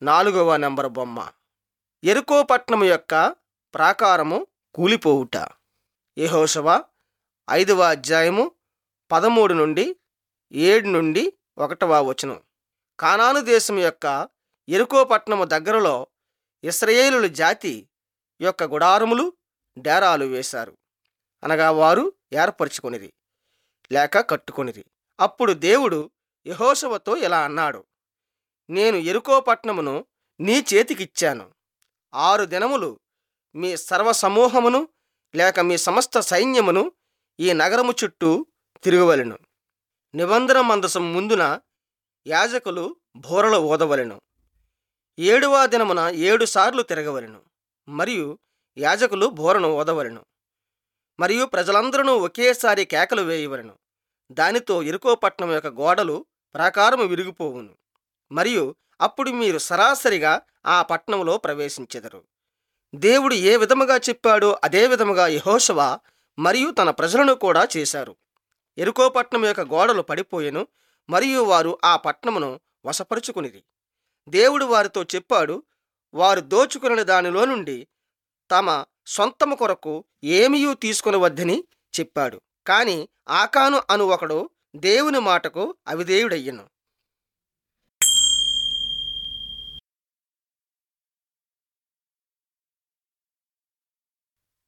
నాలుగవ నెంబర్ బొమ్మ ఎరుకో పట్నము యొక్క ప్రాకారము కూలిపోవుట యెహోషువ ఐదవ అధ్యాయము పదమూడు నుండి ఏడు నుండి ఒకటవ వచనం కానాను దేశం యొక్క ఎరుకో పట్నము దగ్గరలో ఇస్రాయేలుల జాతి యొక్క గుడారములు డేరాలు వేశారు అనగా వారు ఏర్పరచుకొనిరి లేక కట్టుకొనిరి అప్పుడు దేవుడు యెహోషువతో ఇలా అన్నాడు నేను ఎరుకో పట్నమును నీ చేతికిచ్చాను ఆరు దినములు మీ సర్వసమూహమును లేక మీ సమస్త సైన్యమును ఈ నగరము చుట్టూ తిరగవలెను నిబంధన మందసం ముందున యాజకులు బోరలు ఊదవలెను ఏడవ దినమున ఏడు సార్లు తిరగవలెను మరియు యాజకులు బోరను ఊదవలెను మరియు ప్రజలందరూ ఒకేసారి కేకలు వేయవలెను దానితో ఇరుకో పట్నం యొక్క గోడలు ప్రాకారము విరిగిపోవును మరియు అప్పుడు మీరు సరాసరిగా ఆ పట్నంలో ప్రవేశించెదరు దేవుడు ఏ విధముగా చెప్పాడో అదే విధముగా యెహోషువ మరియు తన ప్రజలను కూడా చేశారు ఎరుకో పట్నం యొక్క గోడలు పడిపోయెను మరియు వారు ఆ పట్నమును వశపరుచుకునిది దేవుడు వారితో చెప్పాడు వారు దోచుకుని దానిలో నుండి తమ సొంతము కొరకు ఏమీయూ తీసుకుని వద్దని చెప్పాడు కాని ఆకాను అను ఒకడు దేవుని మాటకు అవిధేయుడయ్యను